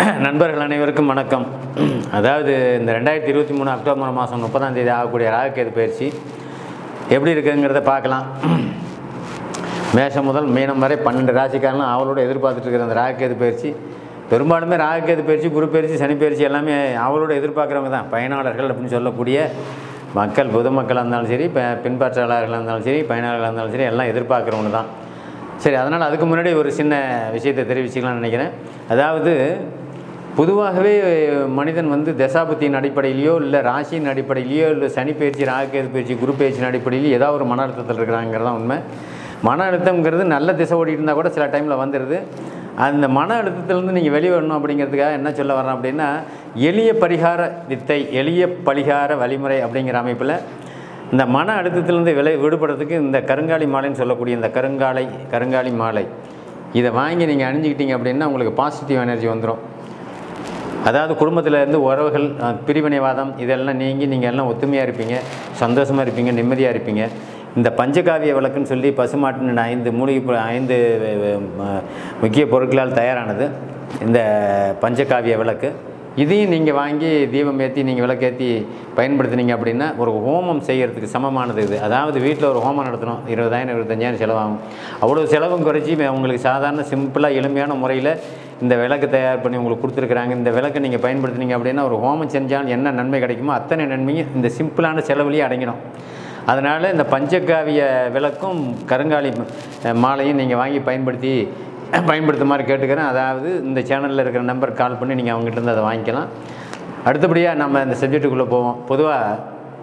நண்பர்கள் அனைவருக்கும் வணக்கம் அதாவது இந்த ரெண்டாயிரத்தி இருபத்தி மூணு அக்டோபர் மாதம் முப்பதாம் தேதி ஆகக்கூடிய ராகுகேது பயிற்சி எப்படி இருக்குங்கிறத பார்க்கலாம் மேஷம் முதல் மீனம் வரை பன்னெண்டு ராசிக்காரங்களும் அவளோட எதிர்பார்த்துட்டு இருக்கிற அந்த ராகுகேது பயிற்சி பெரும்பாலுமே ராகுகேது பயிற்சி குரு பயிற்சி சனி பயிற்சி எல்லாமே அவளோட எதிர்பார்க்குறவங்க தான் பயனாளர்கள் அப்படின்னு சொல்லக்கூடிய மக்கள் பொதுமக்களாக இருந்தாலும் சரி ப பின்பற்றாளர்களாக இருந்தாலும் சரி பயனாளர்களாக இருந்தாலும் சரி எல்லாம் எதிர்பார்க்குறவங்க தான் சரி அதனால் அதுக்கு முன்னாடி ஒரு சின்ன விஷயத்தை தெரிவிச்சுக்கலாம்னு நினைக்கிறேன் அதாவது பொதுவாகவே மனிதன் வந்து தசாபுத்தியின் அடிப்படையிலையோ இல்லை ராசியின் அடிப்படையிலையோ இல்லை சனி பயிற்சி ராகுகேது பயிற்சி குரு பயிற்சியின் அடிப்படையிலையோ ஏதாவது ஒரு மன அழுத்தத்தில் இருக்கிறாங்கிறது தான் உண்மை மன அழுத்தம்ங்கிறது நல்ல திசை ஓடிட்டு இருந்தால் கூட சில டைமில் வந்துடுது அந்த மன அழுத்தத்திலேருந்து நீங்கள் வெளியே வரணும் அப்படிங்கிறதுக்காக என்ன சொல்ல வர்றேன் அப்படின்னா எளிய பரிகார வித்தை எளிய பரிகார வழிமுறை அப்படிங்கிற அமைப்பில் இந்த மன அழுத்தத்திலேருந்து விலை விடுபடுறதுக்கு இந்த கருங்காலி மாலைன்னு சொல்லக்கூடிய இந்த கருங்காலை கருங்காலி மாலை இதை வாங்கி நீங்கள் அணிஞ்சிக்கிட்டீங்க அப்படின்னா உங்களுக்கு பாசிட்டிவ் எனர்ஜி வந்துடும் அதாவது குடும்பத்தில் இருந்து உறவுகள் அஹ், பிரிவினைவாதம் இதெல்லாம் நீங்கி நீங்கள் எல்லாம் ஒத்துமையாக இருப்பீங்க சந்தோஷமாக இருப்பீங்க நிம்மதியாக இருப்பீங்க இந்த பஞ்சகாவிய விளக்குன்னு சொல்லி பசுமாட்டின் ஐந்து மூலிகை பொ- ஐந்து அஹ், முக்கிய பொருட்களால் தயாரானது இந்த பஞ்சகாவிய விளக்கு இதையும் நீங்கள் வாங்கி தீபம் ஏற்றி நீங்கள் விளக்கேற்றி பயன்படுத்துனீங்க அப்படின்னா ஒரு ஹோமம் செய்கிறதுக்கு சமமானது இது அதாவது வீட்டில் ஒரு ஹோமம் நடத்தணும் இருபதாயிரம் இருபத்தஞ்சாயிரம் செலவாகும் அவ்வளோ செலவும் குறைச்சி உங்களுக்கு சாதாரண சிம்பிளாக எளிமையான முறையில் இந்த விளக்கு தயார் பண்ணி உங்களுக்கு கொடுத்துருக்குறாங்க இந்த விளக்கை நீங்கள் பயன்படுத்துனீங்க அப்படின்னா ஒரு ஹோமம் செஞ்சால் என்ன நன்மை கிடைக்குமோ அத்தனை நன்மையும் இந்த சிம்பிளான செலவுலேயே அடங்கிடும் அதனால் இந்த பஞ்சகாவிய விளக்கும் கருங்காலி அஹ், மாலையும் நீங்கள் வாங்கி பயன்படுத்தி பயன்படுத்துமாறு கேட்டுக்கிறேன் அதாவது இந்த சேனலில் இருக்கிற நம்பர் கால் பண்ணி நீங்கள் அவங்ககிட்ட இருந்து அதை வாங்கிக்கலாம் அடுத்தபடியாக நம்ம இந்த சப்ஜெக்ட்டுக்குள்ளே போவோம் பொதுவாக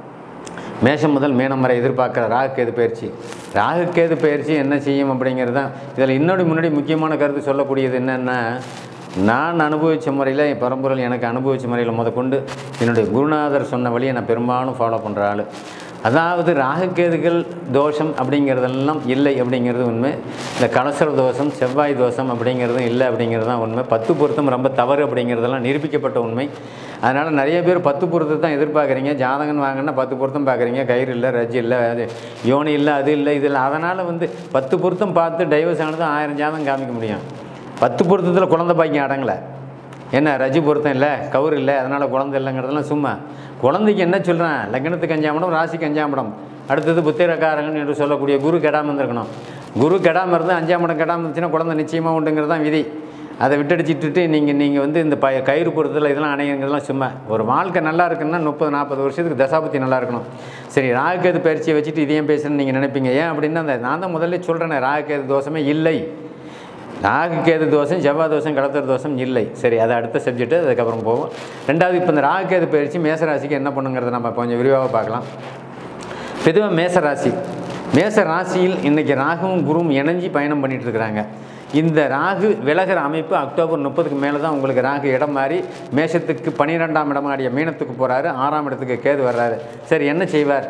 மேஷம் முதல் மீனம் வரை எதிர்பார்க்குற ராகுகேது பயிற்சி ராகுகேது பயிற்சி என்ன செய்யும் அப்படிங்கிறது தான் இதில் இன்னொரு முன்னாடி முக்கியமான கருத்து சொல்லக்கூடியது என்னென்னா நான் அனுபவித்த முறையில் என் பரம்பொருள் எனக்கு அனுபவித்த முறையில் முதற்கொண்டு என்னுடைய குருநாதர் சொன்ன வழியை நான் பெரும்பாலும் ஃபாலோ பண்ணுற ஆள் அதாவது ராகுகேதுகள் தோஷம் அப்படிங்கிறதெல்லாம் இல்லை அப்படிங்கிறது உண்மை இந்த கலசர தோஷம் செவ்வாய் தோஷம் அப்படிங்கிறதும் இல்லை அப்படிங்கிறது தான் உண்மை பத்து பொருத்தம் ரொம்ப தவறு அப்படிங்கிறதெல்லாம் நிரூபிக்கப்பட்ட உண்மை அதனால் நிறைய பேர் பத்து பொருத்தத்தை தான் எதிர்பார்க்குறீங்க ஜாதகம் வாங்கினா பத்து பொருத்தம் பார்க்குறீங்க கயிறு இல்லை ரஜ் இல்லை அது யோனி இல்லை அது இல்லை இது இல்லை அதனால் வந்து பத்து பொருத்தம் பார்த்து டைவர்ஸ் ஆனது ஆயிரம் ஜாதகம் காமிக்க முடியும் பத்து பொருத்தத்தில் குழந்தை பாக்கியம் அடங்கலை என்ன ரஜி பொருத்தம் இல்லை கவுர் இல்லை அதனால் குழந்தை இல்லைங்கிறதெல்லாம் சும்மா குழந்தைக்கு என்ன சொல்கிறேன் லக்னத்துக்கு அஞ்சாமடம் ராசிக்கு அஞ்சாமடம் அடுத்தது புத்திரக்காரங்கன்னு என்று சொல்லக்கூடிய குரு கெடாமல் இருந்திருக்கணும் குரு கெடாமல் இருந்து அஞ்சாம் இடம் கெடாமல் இருந்துச்சுன்னா குழந்தை நிச்சயமாக உண்டுங்கிறது தான் விதி அதை விட்டடிச்சிட்டுட்டு நீங்கள் நீங்கள் வந்து இந்த ப கயிறு பொறுத்தல இதெல்லாம் அணைங்கிறதுலாம் சும்மா ஒரு வாழ்க்கை நல்லா இருக்குன்னா முப்பது நாற்பது வருஷத்துக்கு தசாபத்தி நல்லா இருக்கணும் சரி ராகுகேது பயிற்சியை வச்சுட்டு இதையும் பேசுகிறேன்னு நீங்கள் நினைப்பீங்க ஏன் அப்படின்னா அந்த நான் தான் முதல்ல சொல்கிறேனே ராகுகேது தோஷமே இல்லை ராகுகேது தோஷம் செவ்வாய் தோஷம் கடத்தர் தோஷம் இல்லை சரி அது அடுத்த சப்ஜெக்ட்டு அதுக்கப்புறம் போவோம் ரெண்டாவது இப்போ இந்த ராகுகேது பயிற்சி மேசராசிக்கு என்ன பண்ணுங்கிறத நம்ம கொஞ்சம் விரிவாக பார்க்கலாம் பொதுவாக மேசராசி மேச ராசியில் இன்றைக்கி ராகுவும் குருவும் இணைஞ்சு பயணம் பண்ணிட்டு இருக்கிறாங்க இந்த ராகு விலகிற அமைப்பு அக்டோபர் முப்பதுக்கு மேலே தான் உங்களுக்கு ராகு இடம் மாறி மேஷத்துக்கு பன்னிரெண்டாம் இடமாடிய மீனத்துக்கு போகிறாரு ஆறாம் இடத்துக்கு கேது வர்றாரு சரி என்ன செய்வார்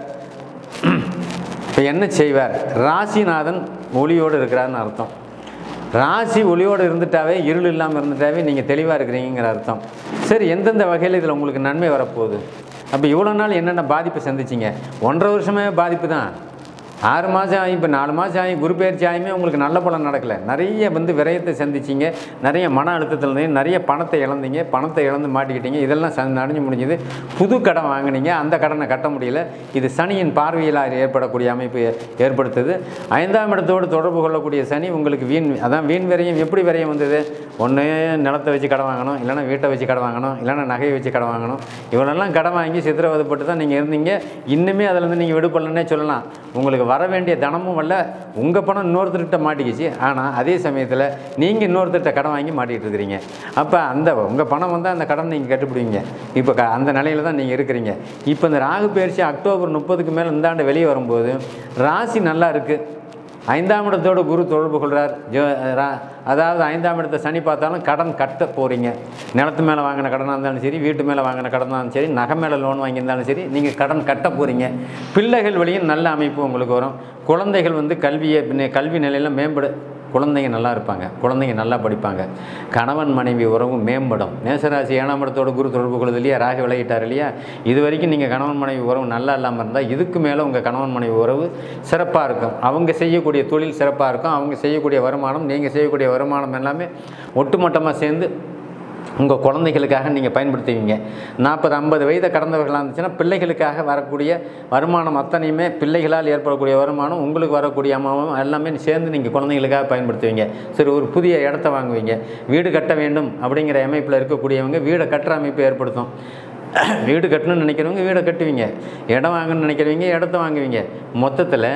இப்போ என்ன செய்வார் ராசிநாதன் ஒளியோடு இருக்கிறாருன்னு அர்த்தம் ராசி ஒளியோடு இருந்துட்டாவே இருள் இல்லாமல் இருந்துட்டாவே நீங்கள் தெளிவாக இருக்கிறீங்கிற அர்த்தம் சரி எந்தெந்த வகையில் இதில் உங்களுக்கு நன்மை வரப்போகுது அப்போ இவ்வளோ நாள் என்னென்ன பாதிப்பு சந்திச்சிங்க ஒன்றரை வருஷமே பாதிப்பு தான் ஆறு மாதம் ஆகி இப்போ நாலு மாதம் ஆகி குரு பயிற்சி ஆகியுமே உங்களுக்கு நல்ல பலன் நடக்கலை நிறைய வந்து விரயத்தை சந்திச்சிங்க நிறைய மன அழுத்தத்தில் இருந்தீங்க நிறைய பணத்தை இழந்தீங்க பணத்தை இழந்து மாட்டிக்கிட்டீங்க இதெல்லாம் ச நடந்து முடிஞ்சது புது கடன் வாங்குனீங்க அந்த கடனை கட்ட முடியல இது சனியின் பார்வையில் ஏற்படக்கூடிய அமைப்பு ஏ- ஏற்படுத்துது ஐந்தாம் இடத்தோடு தொடர்பு கொள்ளக்கூடிய சனி உங்களுக்கு வீண் அதான் வீண் விரயம் எப்படி விரயம் வந்தது ஒன்று நிலத்தை வச்சு கடன் வாங்கணும் இல்லைன்னா வீட்டை வச்சு கடன் வாங்கணும் இல்லைன்னா நகையை வச்சு கடன் வாங்கணும் இவ்வளோலாம் கடன் வாங்கி சித்திரவதைப்பட்டு தான் நீங்கள் இருந்தீங்க இன்னுமே அதிலேருந்து நீங்கள் விடுபடலன்னே சொல்லலாம் உங்களுக்கு வர வேண்டிய தனமும் வரல உங்கள் பணம் இன்னொருத்தர்கிட்ட மாட்டிக்கிச்சு ஆனால் அதே சமயத்தில் நீங்கள் இன்னொருத்தர்கிட்ட கடன் வாங்கி மாட்டிகிட்டு இருக்கிறீங்க அப்போ அந்த உங்கள் பணம் வந்தால் அந்த கடன் நீங்கள் கட்டுப்பிடுவீங்க இப்போ க அந்த நிலையில தான் நீங்கள் இருக்கிறீங்க இப்போ இந்த ராகு பயிற்சி அக்டோபர் முப்பதுக்கு மேலே இந்த ஆண்டு வெளியே வரும்போது ராசி நல்லா இருக்குது ஐந்தாம் இடத்தோடு குரு தொடர்பு கொள்கிறார் ஜோ ரா- அதாவது ஐந்தாம் இடத்தை சனி பார்த்தாலும் கடன் கட்ட போகிறீங்க நிலத்து மேலே வாங்கின கடனாக இருந்தாலும் சரி வீட்டு மேலே வாங்கின கடனாக இருந்தாலும் சரி நகை மேலே லோன் வாங்கியிருந்தாலும் சரி நீங்கள் கடன் கட்ட போகிறீங்க பிள்ளைகள் வழியும் நல்ல அமைப்பு உங்களுக்கு வரும் குழந்தைகள் வந்து கல்வியை பின்ன- கல்வி நிலையில் மேம்படு குழந்தைங்க நல்லா இருப்பாங்க குழந்தைங்க நல்லா படிப்பாங்க கணவன் மனைவி உறவு மேம்படும் மேசராசி ஏழாம் இடத்தோட குரு தொடர்பு கொள்வது இல்லையா ராகு விலகிட்டார் இல்லையா இது வரைக்கும் நீங்கள் கணவன் மனைவி உறவு நல்லா இல்லாமல் இருந்தால் இதுக்கு மேலே உங்கள் கணவன் மனைவி உறவு சிறப்பாக இருக்கும் அவங்க செய்யக்கூடிய தொழில் சிறப்பாக இருக்கும் அவங்க செய்யக்கூடிய வருமானம் நீங்கள் செய்யக்கூடிய வருமானம் எல்லாமே ஒட்டுமொத்தமாக சேர்ந்து உங்கள் குழந்தைகளுக்காக நீங்கள் பயன்படுத்துவீங்க நாற்பது ஐம்பது வயதை கடந்தவர்களாக இருந்துச்சுன்னா பிள்ளைகளுக்காக வரக்கூடிய வருமானம் அத்தனையுமே பிள்ளைகளால் ஏற்படக்கூடிய வருமானம் உங்களுக்கு வரக்கூடிய அம்மாவும் எல்லாமே சேர்ந்து நீங்கள் குழந்தைகளுக்காக பயன்படுத்துவீங்க சரி ஒரு புதிய இடத்த வாங்குவீங்க வீடு கட்ட வேண்டும் அப்படிங்கிற அமைப்பில் இருக்கக்கூடியவங்க வீடை கட்டுற அமைப்பு ஏற்படுத்தும் வீடு கட்டணும்னு நினைக்கிறவங்க வீடை கட்டுவீங்க இடம் வாங்கணும்னு நினைக்கிறவங்க இடத்த வாங்குவீங்க மொத்தத்தில்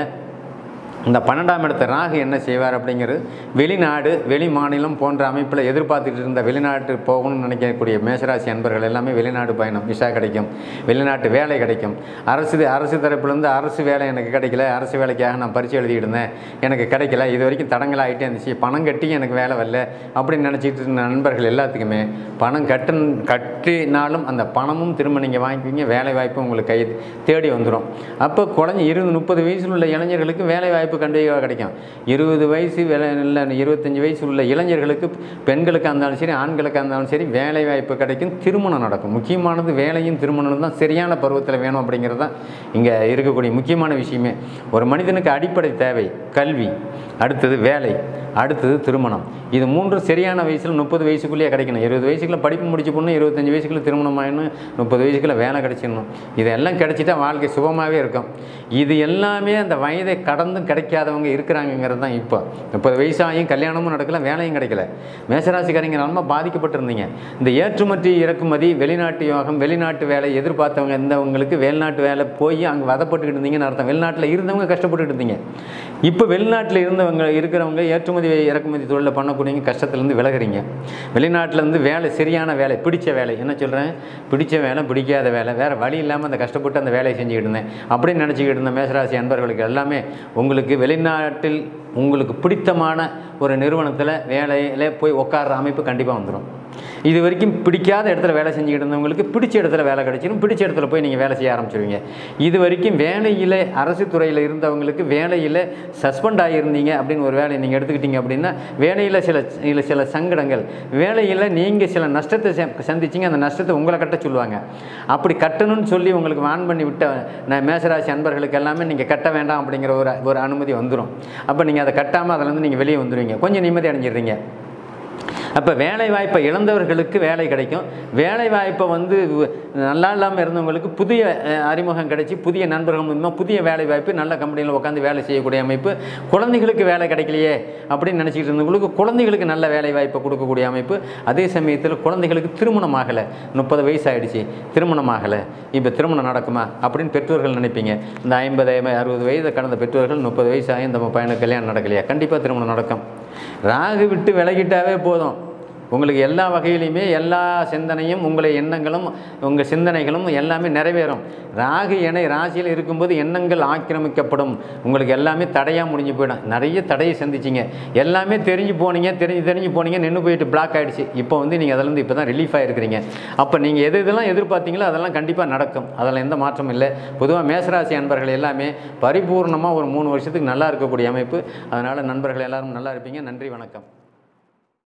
இந்த பன்னெண்டாம் இடத்த ராகு என்ன செய்வார் அப்படிங்கிறது வெளிநாடு வெளி மாநிலம் போன்ற அமைப்பில் எதிர்பார்த்துட்டு இருந்த வெளிநாட்டு போகணும்னு நினைக்கக்கூடிய மேஷராசி அன்பர்கள் எல்லாமே வெளிநாடு பயணம் விசா கிடைக்கும் வெளிநாட்டு வேலை கிடைக்கும் அரசு அரசு தரப்புலேருந்து அரசு வேலை எனக்கு கிடைக்கல அரசு வேலைக்காக நான் பரிசு எழுதிட்டு இருந்தேன் எனக்கு கிடைக்கல இது வரைக்கும் தடங்களாகிட்டே இருந்துச்சு பணம் கட்டி எனக்கு வேலை வரல அப்படின்னு நினச்சிட்டு இருந்த நண்பர்கள் எல்லாத்துக்குமே பணம் கட்டு கட்டினாலும் அந்த பணமும் திரும்ப நீங்கள் வாங்கிக்குவீங்க வேலை வாய்ப்பு உங்களுக்கு கை தேடி வந்துடும் அப்போ குழந்தை இருபது முப்பது வயசில் உள்ள இளைஞர்களுக்கு வேலை வாய்ப்பு கண்டிப்பாக கிடைக்கும் இருபது வயசு வேலை இல்லை இருபத்தஞ்சி வயசு உள்ள இளைஞர்களுக்கு பெண்களுக்கு இருந்தாலும் சரி ஆண்களுக்கு இருந்தாலும் சரி வேலை வாய்ப்பு கிடைக்கும் திருமணம் நடக்கும் முக்கியமானது வேலையும் திருமணம் தான் சரியான பருவத்தில் வேணும் அப்படிங்கிறது தான் இங்கே இருக்கக்கூடிய முக்கியமான விஷயமே ஒரு மனிதனுக்கு அடிப்படை தேவை கல்வி அடுத்தது வேலை அடுத்தது திருமணம் இது மூன்றும் சரியான வயசில் முப்பது வயசுக்குள்ளேயே கிடைக்கணும் இருபது வயசுக்குள்ள படிப்பு முடிச்சு பொண்ணு இருபத்தஞ்சி வயசுக்குள்ள திருமணம் ஆகணும் முப்பது வயசுக்குள்ள வேலை கிடைச்சிடணும் இதெல்லாம் கிடைச்சிட்டா வாழ்க்கை சுகமாகவே இருக்கும் இது எல்லாமே அந்த வயதை கடந்தும் கிடைக்காதவங்க இருக்கிறாங்கங்கிறது தான் இப்போ முப்பது வயசாகியும் கல்யாணமும் நடக்கல வேலையும் கிடைக்கல மேசராசிக்காரங்க ரொம்ப பாதிக்கப்பட்டிருந்தீங்க இந்த ஏற்றுமதி இறக்குமதி வெளிநாட்டு யோகம் வெளிநாட்டு வேலை எதிர்பார்த்தவங்க இருந்தவங்களுக்கு வெளிநாட்டு வேலை போய் அங்கே வதப்பட்டுக்கிட்டு இருந்தீங்கன்னு அர்த்தம் வெளிநாட்டில் இருந்தவங்க கஷ்டப்பட்டுக்கிட்டு இருந்தீங்க இப்போ வெளிநாட்டில் இருந்தவங்க இருக்கிறவங்க ஏற்றுமதி இறக்குமதி தொழிலில் பண்ணக்கூடியவங்க கஷ்டத்துலேருந்து விலகுறீங்க வெளிநாட்டிலேருந்து வேலை சரியான வேலை பிடிச்ச வேலை என்ன சொல்கிறேன் பிடிச்ச வேலை பிடிக்காத வேலை வேறு வழி இல்லாமல் அந்த கஷ்டப்பட்டு அந்த வேலையை செஞ்சுக்கிட்டு இருந்தேன் அப்படின்னு நினச்சிக்கிட்டு இருந்த மேசராசி அன்பர்களுக்கு எல்லாமே உங்களுக்கு வெளிநாட்டில் உங்களுக்கு பிடித்தமான ஒரு நிறுவனத்தில் வேலையில் போய் உட்கார்ற அமைப்பு கண்டிப்பாக வந்துடும் இது வரைக்கும் பிடிக்காத இடத்துல வேலை செஞ்சுக்கிட்டு இருந்தவங்களுக்கு பிடிச்ச இடத்துல வேலை கிடைச்சிடும் பிடிச்ச இடத்துல போய் நீங்கள் வேலை செய்ய ஆரம்பிச்சிருவீங்க இது வரைக்கும் வேலையில் அரசு துறையில் இருந்தவங்களுக்கு வேலையில் சஸ்பெண்ட் ஆகியிருந்தீங்க அப்படின்னு ஒரு வேலையை நீங்கள் எடுத்துக்கிட்டீங்க அப்படின்னா வேலையில் சில இல்லை சில சங்கடங்கள் வேலையில் நீங்கள் சில நஷ்டத்தை ச- சந்திச்சீங்க அந்த நஷ்டத்தை உங்களை கட்ட சொல்லுவாங்க அப்படி கட்டணும்னு சொல்லி உங்களுக்கு வான் பண்ணி விட்ட நான் மேசராசி அன்பர்களுக்கு எல்லாமே நீங்கள் கட்ட வேண்டாம் அப்படிங்கிற ஒரு ஒரு அனுமதி வந்துடும் அப்போ நீங்கள் அதை கட்டாமல் அதிலேருந்து நீங்கள் வெளியே வந்துடுவீங்க கொஞ்சம் நிம்மதி அடைஞ்சிடுறீங்க அப்போ வேலை வாய்ப்பை இழந்தவர்களுக்கு வேலை கிடைக்கும் வேலை வாய்ப்பை வந்து நல்லா இல்லாமல் இருந்தவங்களுக்கு புதிய அஹ், அறிமுகம் கிடைச்சி புதிய நண்பர்கள் மூலமாக புதிய வேலை வாய்ப்பு நல்ல கம்பெனியில் உட்காந்து வேலை செய்யக்கூடிய அமைப்பு குழந்தைகளுக்கு வேலை கிடைக்கலையே அப்படின்னு நினச்சிக்கிட்டு இருந்தவங்களுக்கு குழந்தைகளுக்கு நல்ல வேலை வாய்ப்பை கொடுக்கக்கூடிய அமைப்பு அதே சமயத்தில் குழந்தைகளுக்கு திருமணம் ஆகலை முப்பது வயசு ஆயிடுச்சு திருமணம் ஆகலை இப்போ திருமணம் நடக்குமா அப்படின்னு பெற்றோர்கள் நினைப்பீங்க இந்த ஐம்பது அறுபது வயதை கடந்த பெற்றோர்கள் முப்பது வயசு ஆகி இந்த பையனுக்கு கல்யாணம் நடக்கலையா கண்டிப்பாக திருமணம் நடக்கும் ராகு விட்டு விலகிட்டாவே போதும் உங்களுக்கு எல்லா வகையிலையுமே எல்லா சிந்தனையும் உங்களை எண்ணங்களும் உங்கள் சிந்தனைகளும் எல்லாமே நிறைவேறும் ராகு இணை ராசியில் இருக்கும்போது எண்ணங்கள் ஆக்கிரமிக்கப்படும் உங்களுக்கு எல்லாமே தடையாக முடிஞ்சு போயிடும் நிறைய தடையை சந்திச்சிங்க எல்லாமே தெரிஞ்சு போனீங்க தெரிஞ்சு தெரிஞ்சு போனீங்க நின்று போயிட்டு பிளாக் ஆகிடுச்சு இப்போ வந்து நீங்கள் அதிலேருந்து இப்போ தான் ரிலீஃப் ஆகிருக்கிறீங்க அப்போ நீங்கள் எது இதெல்லாம் எதிர்பார்த்தீங்களோ அதெல்லாம் கண்டிப்பாக நடக்கும் அதில் எந்த மாற்றமும் இல்லை பொதுவாக மேசராசி அன்பர்கள் எல்லாமே பரிபூர்ணமாக ஒரு மூணு வருஷத்துக்கு நல்லா இருக்கக்கூடிய அமைப்பு அதனால் நண்பர்கள் எல்லாரும் நல்லா இருப்பீங்க நன்றி வணக்கம்